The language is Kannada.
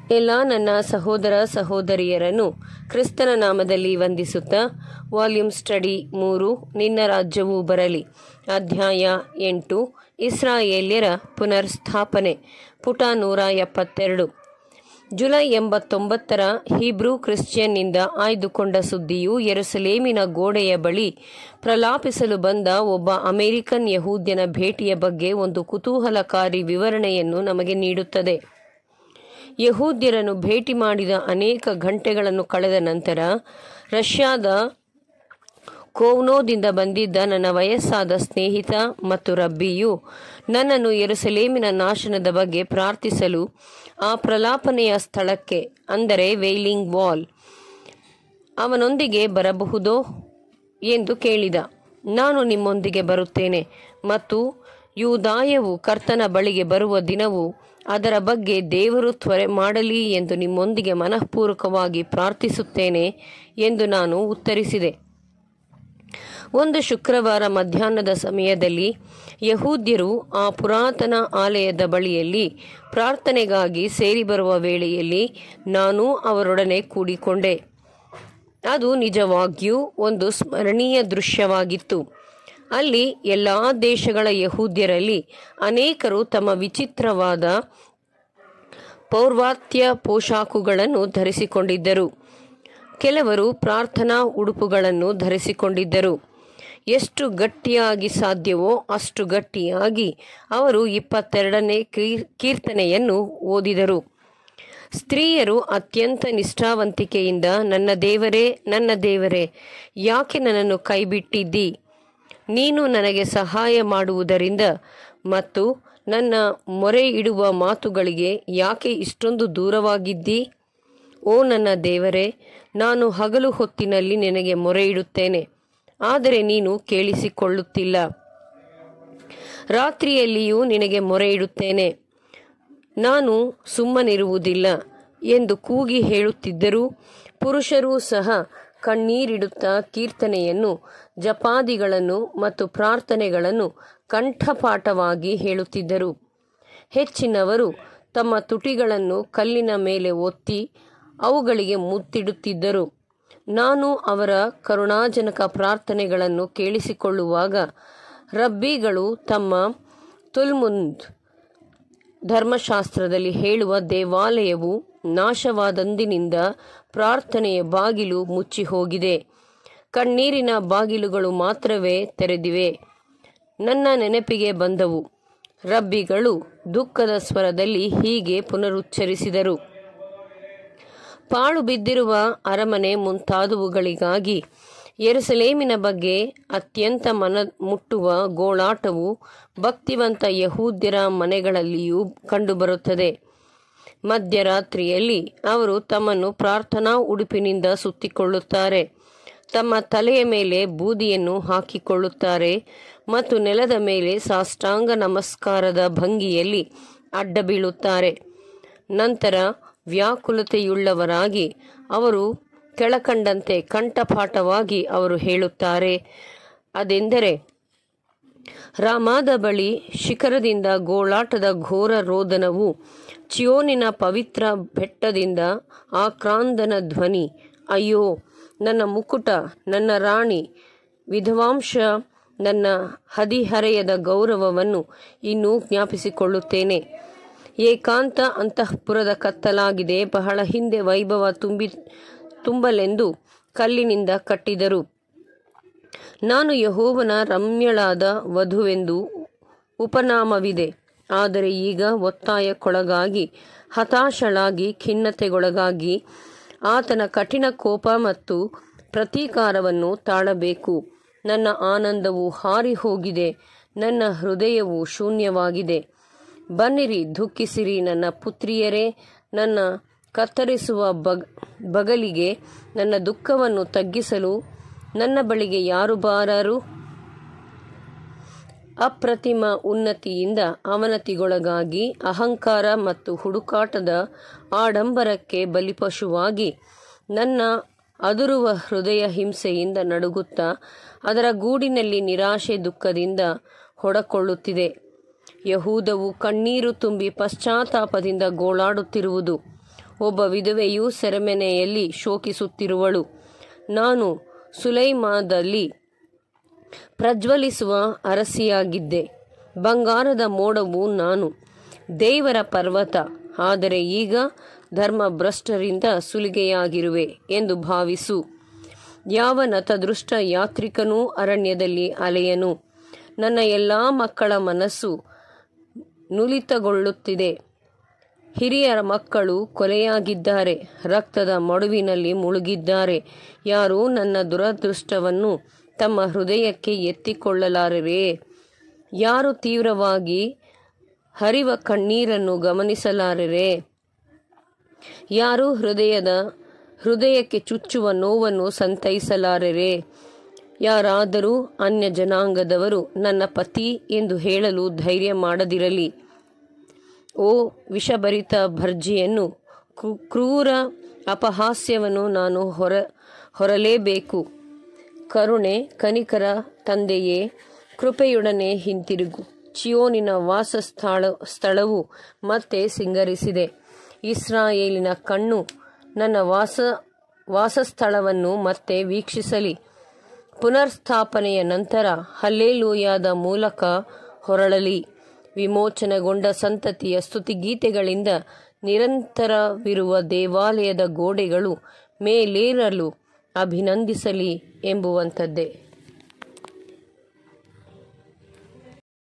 ಎಲ್ಲ ನನ್ನ ಸಹೋದರ ಸಹೋದರಿಯರನ್ನು ಕ್ರಿಸ್ತನ ನಾಮದಲ್ಲಿ ವಂದಿಸುತ್ತಾ ವಾಲ್ಯೂಮ್ ಸ್ಟಡಿ ಮೂರು ನಿನ್ನ ರಾಜ್ಯವು ಬರಲಿ ಅಧ್ಯಾಯ ಎಂಟು ಇಸ್ರಾಯೇಲ್ಯರ ಪುನರ್ಸ್ಥಾಪನೆ ಪುಟ ನೂರ ಎಪ್ಪತ್ತೆರಡು ಜುಲೈ ಎಂಬತ್ತೊಂಬತ್ತರ ಹೀಬ್ರೂ ಕ್ರಿಶ್ಚಿಯನ್ನಿಂದ ಆಯ್ದುಕೊಂಡ ಸುದ್ದಿಯು ಯೆರೂಸಲೇಮಿನ ಗೋಡೆಯ ಬಳಿ ಪ್ರಲಾಪಿಸಲು ಬಂದ ಒಬ್ಬ ಅಮೆರಿಕನ್ ಯಹೂದ್ಯನ ಭೇಟಿಯ ಬಗ್ಗೆ ಒಂದು ಕುತೂಹಲಕಾರಿ ವಿವರಣೆಯನ್ನು ನಮಗೆ ನೀಡುತ್ತದೆ ಯಹೂದ್ಯರನ್ನು ಭೇಟಿ ಮಾಡಿದ ಅನೇಕ ಗಂಟೆಗಳನ್ನು ಕಳೆದ ನಂತರ ರಷ್ಯಾದ ಕೋವ್ನೋದಿಂದ ಬಂದಿದ್ದ ನನ್ನ ವಯಸ್ಸಾದ ಸ್ನೇಹಿತ ಮತ್ತು ರಬ್ಬಿಯು ನನ್ನನ್ನು ಯೆರೂಸಲೇಮಿನ ನಾಶನದ ಬಗ್ಗೆ ಪ್ರಾರ್ಥಿಸಲು ಆ ಪ್ರಲಾಪನೆಯ ಸ್ಥಳಕ್ಕೆ ಅಂದರೆ ವೇಲಿಂಗ್ ವಾಲ್ ಅವನೊಂದಿಗೆ ಬರಬಹುದೋ ಎಂದು ಕೇಳಿದ ನಾನು ನಿಮ್ಮೊಂದಿಗೆ ಬರುತ್ತೇನೆ ಮತ್ತು ಯೂದಾಯವು ಕರ್ತನ ಬಳಿಗೆ ಬರುವ ದಿನವು ಅದರ ಬಗ್ಗೆ ದೇವರು ತ್ವರೆ ಮಾಡಲಿ ಎಂದು ನಿಮ್ಮೊಂದಿಗೆ ಮನಃಪೂರ್ವಕವಾಗಿ ಪ್ರಾರ್ಥಿಸುತ್ತೇನೆ ಎಂದು ನಾನು ಉತ್ತರಿಸಿದೆ ಒಂದು ಶುಕ್ರವಾರ ಮಧ್ಯಾಹ್ನದ ಸಮಯದಲ್ಲಿ ಯಹೂದ್ಯರು ಆ ಪುರಾತನ ಆಲಯದ ಬಳಿಯಲ್ಲಿ ಪ್ರಾರ್ಥನೆಗಾಗಿ ಸೇರಿ ಬರುವ ವೇಳೆಯಲ್ಲಿ ನಾನು ಅವರೊಡನೆ ಕೂಡಿಕೊಂಡೆ ಅದು ನಿಜವಾಗಿಯೂ ಒಂದು ಸ್ಮರಣೀಯ ದೃಶ್ಯವಾಗಿತ್ತು ಅಲ್ಲಿ ಎಲ್ಲ ದೇಶಗಳ ಯಹೂದ್ಯರಲ್ಲಿ ಅನೇಕರು ತಮ್ಮ ವಿಚಿತ್ರವಾದ ಪೌರ್ವಾತ್ಯ ಪೋಷಾಕುಗಳನ್ನು ಧರಿಸಿಕೊಂಡಿದ್ದರು ಕೆಲವರು ಪ್ರಾರ್ಥನಾ ಉಡುಪುಗಳನ್ನು ಧರಿಸಿಕೊಂಡಿದ್ದರು ಎಷ್ಟು ಗಟ್ಟಿಯಾಗಿ ಸಾಧ್ಯವೋ ಅಷ್ಟು ಗಟ್ಟಿಯಾಗಿ ಅವರು ಇಪ್ಪತ್ತೆರಡನೇ ಕೀರ್ತನೆಯನ್ನು ಓದಿದರು ಸ್ತ್ರೀಯರು ಅತ್ಯಂತ ನಿಷ್ಠಾವಂತಿಕೆಯಿಂದ ನನ್ನ ದೇವರೇ ನನ್ನ ದೇವರೇ ಯಾಕೆ ನನ್ನನ್ನು ಕೈಬಿಟ್ಟಿದ್ದಿ ನೀನು ನನಗೆ ಸಹಾಯ ಮಾಡುವುದರಿಂದ ಮತ್ತು ನನ್ನ ಮೊರೆ ಇಡುವ ಮಾತುಗಳಿಗೆ ಯಾಕೆ ಇಷ್ಟೊಂದು ದೂರವಾಗಿದ್ದಿ ಓ ನನ್ನ ದೇವರೇ ನಾನು ಹಗಲು ಹೊತ್ತಿನಲ್ಲಿ ನಿನಗೆ ಮೊರೆ ಇಡುತ್ತೇನೆ ಆದರೆ ನೀನು ಕೇಳಿಸಿಕೊಳ್ಳುತ್ತಿಲ್ಲ ರಾತ್ರಿಯಲ್ಲಿಯೂ ನಿನಗೆ ಮೊರೆ ಇಡುತ್ತೇನೆ ನಾನು ಸುಮ್ಮನಿರುವುದಿಲ್ಲ ಎಂದು ಕೂಗಿ ಹೇಳುತ್ತಿದ್ದರೂ ಪುರುಷರೂ ಸಹ ಕಣ್ಣೀರಿಡುತ್ತಾ ಕೀರ್ತನೆಯನ್ನು ಜಪಾದಿಗಳನ್ನು ಮತ್ತು ಪ್ರಾರ್ಥನೆಗಳನ್ನು ಕಂಠಪಾಠವಾಗಿ ಹೇಳುತ್ತಿದ್ದರು ಹೆಚ್ಚಿನವರು ತಮ್ಮ ತುಟಿಗಳನ್ನು ಕಲ್ಲಿನ ಮೇಲೆ ಒತ್ತಿ ಅವುಗಳಿಗೆ ಮುತ್ತಿಡುತ್ತಿದ್ದರು ನಾನು ಅವರ ಕರುಣಾಜನಕ ಪ್ರಾರ್ಥನೆಗಳನ್ನು ಕೇಳಿಸಿಕೊಳ್ಳುವಾಗ ರಬ್ಬಿಗಳು ತಮ್ಮ ತುಲ್ಮುಂದ್ ಧರ್ಮಶಾಸ್ತ್ರದಲ್ಲಿ ಹೇಳುವ ದೇವಾಲಯವು ನಾಶವಾದಂದಿನಿಂದ ಪ್ರಾರ್ಥನೆಯ ಬಾಗಿಲು ಮುಚ್ಚಿ ಹೋಗಿದೆ ಕಣ್ಣೀರಿನ ಬಾಗಿಲುಗಳು ಮಾತ್ರವೇ ತೆರೆದಿವೆ ನನ್ನ ನೆನಪಿಗೆ ಬಂದವು ರಬ್ಬಿಗಳು ದುಃಖದ ಸ್ವರದಲ್ಲಿ ಹೀಗೆ ಪುನರುಚ್ಚರಿಸಿದರು ಪಾಳು ಬಿದ್ದಿರುವ ಅರಮನೆ ಮುಂತಾದವುಗಳಿಗಾಗಿ ಯೆರೂಸಲೇಮಿನ ಬಗ್ಗೆ ಅತ್ಯಂತ ಮನ ಮುಟ್ಟುವ ಗೋಳಾಟವು ಭಕ್ತಿವಂತ ಯಹೂದ್ಯರ ಮನೆಗಳಲ್ಲಿಯೂ ಕಂಡುಬರುತ್ತದೆ ಮಧ್ಯರಾತ್ರಿಯಲ್ಲಿ ಅವರು ತಮ್ಮನ್ನು ಪ್ರಾರ್ಥನಾ ಉಡುಪಿನಿಂದ ಸುತ್ತಿಕೊಳ್ಳುತ್ತಾರೆ ತಮ್ಮ ತಲೆಯ ಮೇಲೆ ಬೂದಿಯನ್ನು ಹಾಕಿಕೊಳ್ಳುತ್ತಾರೆ ಮತ್ತು ನೆಲದ ಮೇಲೆ ಸಾಷ್ಟಾಂಗ ನಮಸ್ಕಾರದ ಭಂಗಿಯಲ್ಲಿ ಅಡ್ಡ ಬೀಳುತ್ತಾರೆ ನಂತರ ವ್ಯಾಕುಲತೆಯುಳ್ಳವರಾಗಿ ಅವರು ಕೆಳಕಂಡಂತೆ ಕಂಠಪಾಠವಾಗಿ ಅವರು ಹೇಳುತ್ತಾರೆ ಅದೆಂದರೆ ರಾಮಾದ ಬಳಿ ಶಿಖರದಿಂದ ಗೋಳಾಟದ ಘೋರ ರೋದನವು ಚಿಯೋನಿನ ಪವಿತ್ರ ಬೆಟ್ಟದಿಂದ ಆಕ್ರಾಂದನ ಧ್ವನಿ ಅಯ್ಯೋ ನನ್ನ ಮುಕುಟ ನನ್ನ ರಾಣಿ ವಿಧವಾಂಶ ನನ್ನ ಹದಿಹರೆಯದ ಗೌರವವನ್ನು ಇನ್ನೂ ಜ್ಞಾಪಿಸಿಕೊಳ್ಳುತ್ತೇನೆ ಏಕಾಂತ ಅಂತಃಪುರದ ಕತ್ತಲಾಗಿದೆ ಬಹಳ ಹಿಂದೆ ವೈಭವ ತುಂಬಿ ತುಂಬಲೆಂದು ಕಲ್ಲಿನಿಂದ ಕಟ್ಟಿದರು ನಾನು ಯಹೋವನ ರಮ್ಯಳಾದ ವಧುವೆಂದು ಉಪನಾಮವಿದೆ ಆದರೆ ಈಗ ಒತ್ತಾಯಕ್ಕೊಳಗಾಗಿ ಹತಾಶಳಾಗಿ ಖಿನ್ನತೆಗೊಳಗಾಗಿ ಆತನ ಕಠಿಣ ಕೋಪ ಮತ್ತು ಪ್ರತೀಕಾರವನ್ನು ತಾಳಬೇಕು ನನ್ನ ಆನಂದವು ಹಾರಿ ಹೋಗಿದೆ ನನ್ನ ಹೃದಯವು ಶೂನ್ಯವಾಗಿದೆ ಬನ್ನಿರಿ ದುಃಖಿಸಿರಿ ನನ್ನ ಪುತ್ರಿಯರೇ ನನ್ನ ಕತ್ತರಿಸುವ ಬಗ್ ಬಗಲಿಗೆ ನನ್ನ ದುಃಖವನ್ನು ತಗ್ಗಿಸಲು ನನ್ನ ಬಳಿಗೆ ಯಾರು ಬಾರರು ಅಪ್ರತಿಮ ಉನ್ನತಿಯಿಂದ ಅವನತಿಗೊಳಗಾಗಿ ಅಹಂಕಾರ ಮತ್ತು ಹುಡುಕಾಟದ ಆಡಂಬರಕ್ಕೆ ಬಲಿಪಶುವಾಗಿ ನನ್ನ ಅದುರುವ ಹೃದಯ ಹಿಂಸೆಯಿಂದ ನಡುಗುತ್ತಾ ಅದರ ಗೂಡಿನಲ್ಲಿ ನಿರಾಶೆ ದುಃಖದಿಂದ ಹೊಡಕೊಳ್ಳುತ್ತಿದೆ ಯಹೂದವು ಕಣ್ಣೀರು ತುಂಬಿ ಪಶ್ಚಾತ್ತಾಪದಿಂದ ಗೋಳಾಡುತ್ತಿರುವುದು ಒಬ್ಬ ವಿಧವೆಯು ಸೆರೆಮನೆಯಲ್ಲಿ ಶೋಕಿಸುತ್ತಿರುವಳು ನಾನು ಸುಲೈಮಾದಲ್ಲಿ ಪ್ರಜ್ವಲಿಸುವ ಅರಸಿಯಾಗಿದ್ದೆ ಬಂಗಾರದ ಮೋಡವು ನಾನು ದೇವರ ಪರ್ವತ ಆದರೆ ಈಗ ಧರ್ಮಭ್ರಷ್ಟರಿಂದ ಸುಲಿಗೆಯಾಗಿರುವೆ ಎಂದು ಭಾವಿಸು ಯಾವ ನತದೃಷ್ಟ ಯಾತ್ರಿಕನೂ ಅರಣ್ಯದಲ್ಲಿ ಅಲೆಯನು ನನ್ನ ಎಲ್ಲ ಮಕ್ಕಳ ಮನಸ್ಸು ನುಲಿತಗೊಳ್ಳುತ್ತಿದೆ ಹಿರಿಯರ ಮಕ್ಕಳು ಕೊಲೆಯಾಗಿದ್ದಾರೆ ರಕ್ತದ ಮಡುವಿನಲ್ಲಿ ಮುಳುಗಿದ್ದಾರೆ ಯಾರೂ ನನ್ನ ದುರದೃಷ್ಟವನ್ನು ತಮ್ಮ ಹೃದಯಕ್ಕೆ ಎತ್ತಿಕೊಳ್ಳಲಾರರೇ ಯಾರು ತೀವ್ರವಾಗಿ ಹರಿವ ಕಣ್ಣೀರನ್ನು ಗಮನಿಸಲಾರರೆ ಯಾರು ಹೃದಯದ ಹೃದಯಕ್ಕೆ ಚುಚ್ಚುವ ನೋವನ್ನು ಸಂತೈಸಲಾರರೆ ಯಾರಾದರೂ ಅನ್ಯ ಜನಾಂಗದವರು ನನ್ನ ಪತಿ ಎಂದು ಹೇಳಲು ಧೈರ್ಯ ಮಾಡದಿರಲಿ ಓ ವಿಷಭರಿತ ಭರ್ಜಿಯನ್ನು ಕ್ರೂ- ಕ್ರೂರ ಅಪಹಾಸ್ಯವನ್ನು ನಾನು ಹೊರ ಹೊರಲೇಬೇಕು ಕರುಣೆ ಕನಿಕರ ತಂದೆಯೇ ಕೃಪೆಯೊಡನೆ ಹಿಂತಿರುಗು ಚಿಯೋನಿನ ವಾಸ ಸ್ಥಳ ಸ್ಥಳವು ಮತ್ತೆ ಸಿಂಗರಿಸಿದೆ ಇಸ್ರಾಯೇಲಿನ ಕಣ್ಣು ನನ್ನ ವಾಸ ವಾಸಸ್ಥಳವನ್ನು ಮತ್ತೆ ವೀಕ್ಷಿಸಲಿ ಪುನರ್ಸ್ಥಾಪನೆಯ ನಂತರ ಹಲ್ಲೇಲೂಯಾದ ಮೂಲಕ ಹೊರಳಲಿ ವಿಮೋಚನೆಗೊಂಡ ಸಂತತಿಯ ಸ್ತುತಿಗೀತೆಗಳಿಂದ ನಿರಂತರವಿರುವ ದೇವಾಲಯದ ಗೋಡೆಗಳು ಮೇಲೇರಲು ಅಭಿನಂದಿಸಲಿ ಎಂಬುವಂಥದ್ದೇ